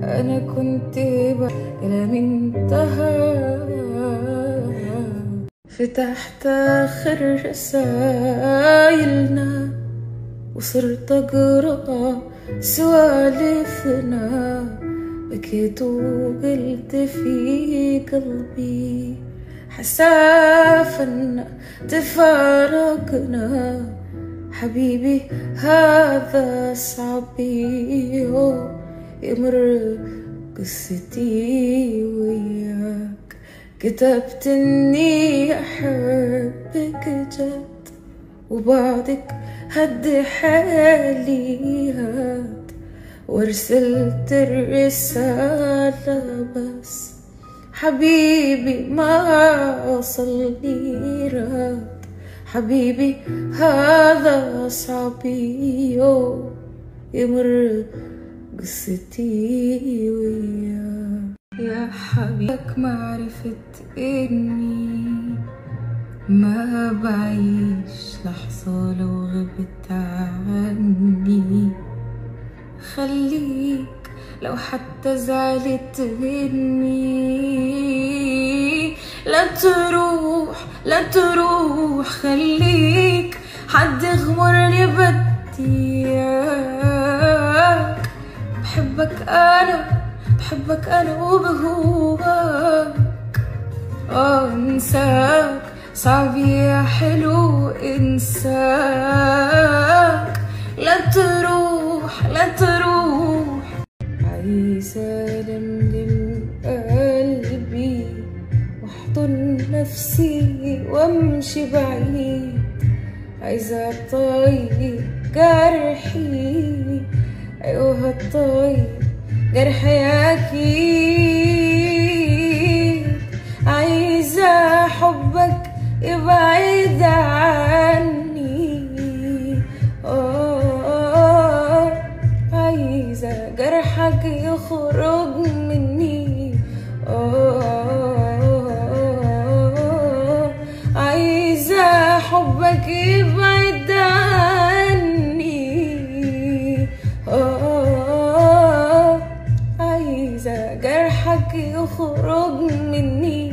أنا كنت كلامي انتهى فتحت آخر رسايلنا وصرت أقرأ سوالفنا بكيت وقلت في قلبي حسافا تفارقنا حبيبي هذا صعب يمر قصتي وياك كتبت اني احبك جد وبعدك هد حالي هاد وارسلت الرسالة بس حبيبي ما وصلني رد حبيبي هذا صعب يوم يمر قصتي وياك يا حبيبك ما عرفت اني ما بعيش لحظة لو غبت عني خليك لو حتى زعلت مني لا تروح لا تروح خليك حد يغمرني بديك بحبك انا بحبك انا وبهواك اه انساك صعب يا حلو انساك لا تروح لا تروح عايزة لملم قلبي واحضن نفسي وامشي بعيد عايزة اطيب جرحي ايوه الطيب جرحي اكيد عايزة حبك يبعد عني آه عايزة جرحك يخرج مني آه عايزة حبك يبعد عني آه عايزة جرحك يخرج مني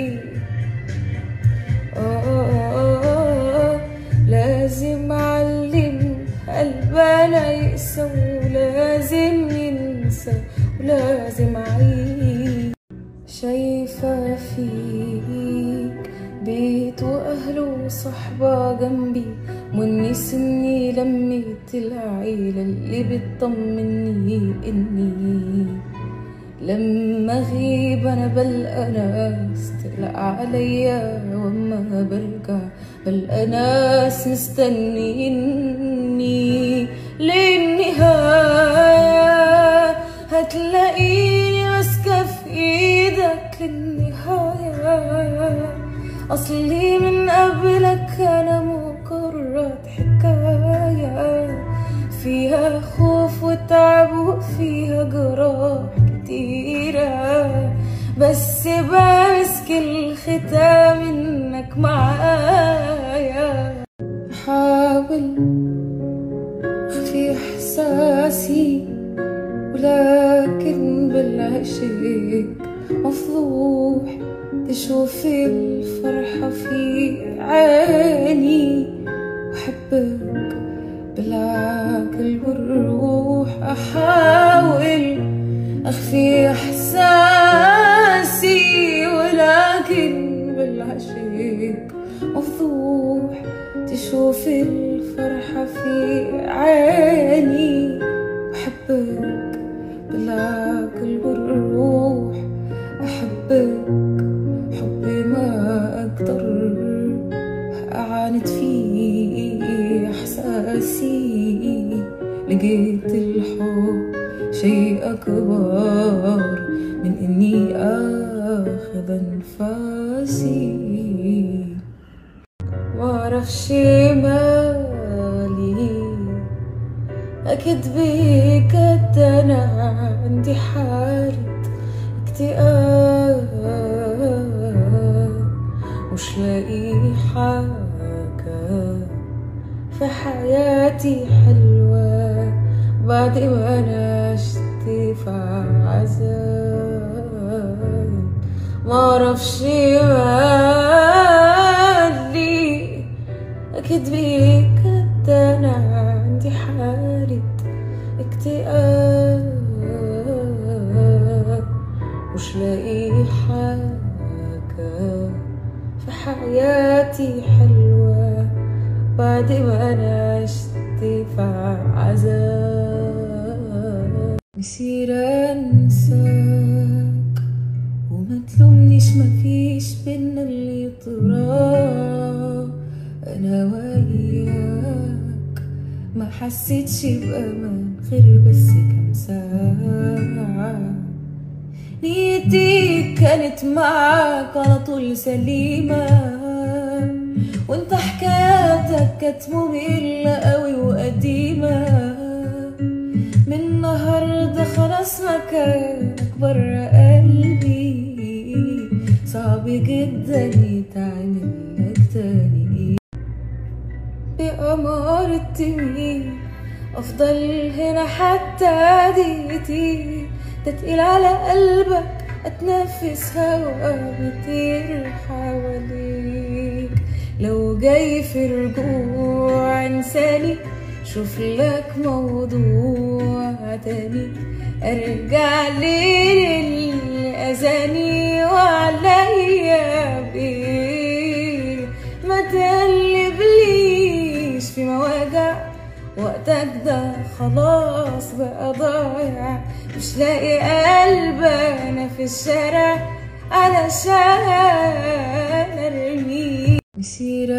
آه لازم أعلم قلبنا يقسى ولازم ينسى ولازم أعيش شايفة فيك بيت وأهله وصحبة جنبي ونس إني لميت العيلة اللي بتطمني إني لما اغيب انا بلقى ناس تقلق عليا واما برجع بلقى ناس مستنيني للنهاية هتلاقيني ماسكة في ايدك للنهاية اصلي من قبلك انا مجرد حكاية فيها خوف وتعب وفيها جراح كتيرة بس بمسك الختام انك معايا حاول اخفي احساسي ولكن بالعشق مفضوح تشوف الفرحة في عيني وحبك بالعقل والروح أحاول أخفي إحساسي ولكن بالعشق مفضوح تشوف الفرحة في عيني وحبك بالعقل والروح أحبك حبي ما أقدر أعاند فيه إحساسي لقيت الحب شيء أكبر من إني آخذ أنفاسي معرفش مالي أكيد بيك أنا عندي حالة اكتئاب مش لاقي حاجة في حياتي حلوة بعد ما أنا عشت في عذاب معرفش مالي أكيد بيك أنا عندي حالة اكتئاب مش لاقي حاجة في حياتي حلوة بعد ما أنا عشت في عذاب مسير أنساك وما تلومنيش مفيش بينا اللي طراه أنا وياك ما حسيتش بأمان غير بس كام ساعة نيتي كانت معاك على طول سليمة وانت حكاياتك كانت مملة قوي وقديمة من النهاردة خلاص مكانك برا قلبي صعب جدا يتعمل لك تاني بأمارة مين أفضل هنا حتى دقيقتي ده تقيل على قلبك أتنفس هوا بيطير حواليك لو جاي في رجوع انساني شوف لك موضوع تاني ارجع لي للأذاني وعليا بيه ما تقلبليش في مواجع وقتك ده خلاص بقى ضايع مش لاقي قلب انا في الشارع علشان ارميه مسير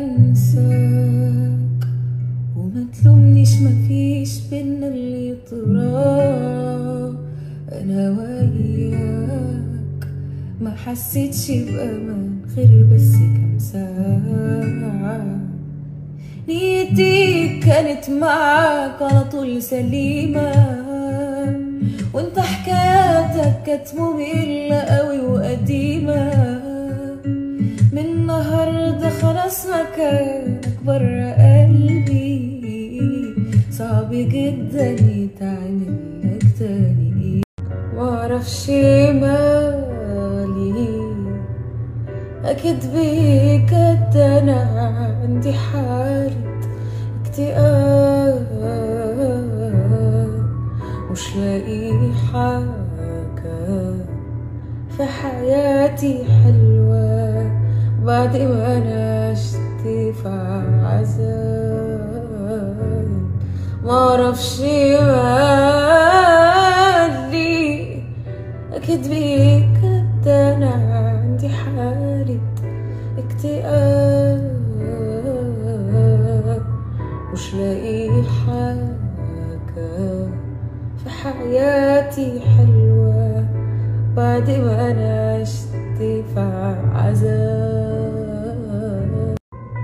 انساك وما تلومنيش مفيش بينا اللي طراه انا وياك ما حسيتش بامان غير بس كام ساعه نيتي كانت معاك على طول سليمة وانت حكاياتك كانت مملة قوي وقديمة من النهاردة خلاص مكانك برا قلبي صعب جدا يتعمل لك تاني معرفش مالي أكيد بيك أنا عندي حالة اكتئاب مش لاقي حاجة في حياتي حلوة بعد ما أنا عشت في عذاب معرفش مالي أكيد بيك أنا عندي حالة اكتئاب مش لاقي حاجة في حياتي حلوة بعد ما أنا عشت في عذاب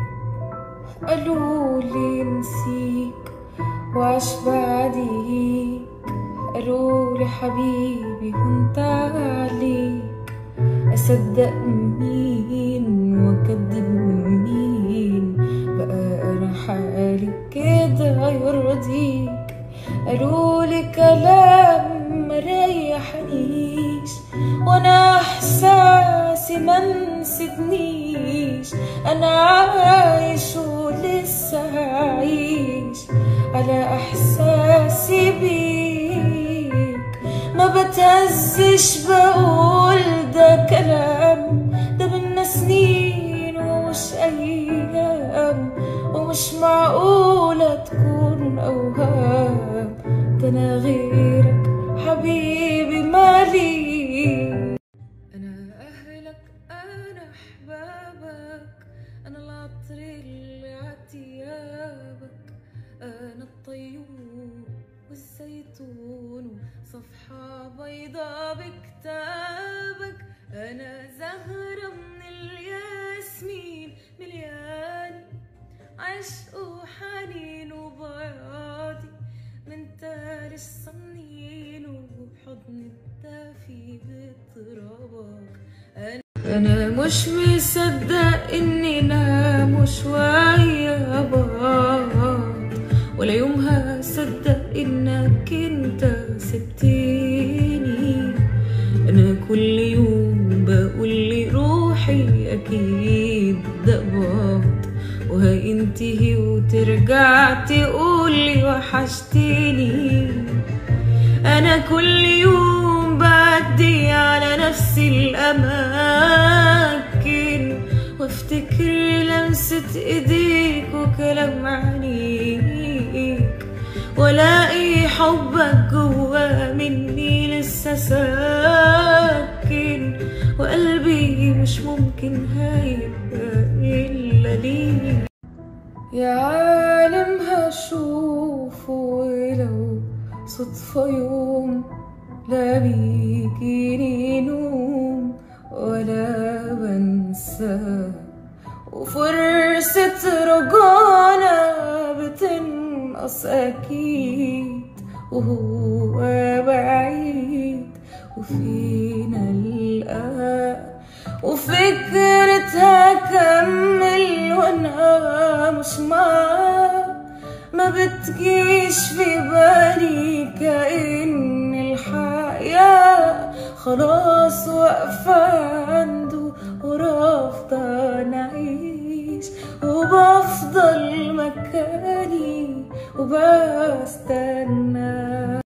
قالوا لي نسيك وعش بعديك قالوا لي حبيبي كنت عليك أصدق مين وأكدب مين بقى أنا حالي كده يرضيك قالوا لي كلام مريحنيش وأنا إحساسي منسدنيش أنا عايش ولسه عايش على إحساسي بيك ما بتهزش بقول ده كلام ده بينا سنين ومش أيام ومش معقولة تكون أوهام ده أنا غيرك حبيبي مالي أنا أهلك أنا أحبابك أنا العطر اللي عتيابك أنا الطيور والزيتون صفحة بيضة بكتابك أنا زهرة من الياسمين مليان عشق وحنين وبياضي من تاري الصنين وبحضن الدافي بترابك أنا أنا مش مصدق إننا مش ويا بعض ولا يوم هصدق إنك أنت سبتني ترجع تقولي وحشتني انا كل يوم بعدي على نفس الاماكن وافتكر لمسة ايديك وكلام عينيك والاقي حبك جوا مني لسه ساكن وقلبي مش ممكن هيبقى الا ليك يا عالم هشوفه ولو صدفة يوم لا بيجيني نوم ولا بنساه وفرصة رجعنا بتنقص أكيد وهو بعيد وفينا القاه وفكرة هكمل وانا مش معاه ما بتجيش في بالي كأن الحياة خلاص واقفة عنده ورافضة نعيش وبفضل مكاني وبستنى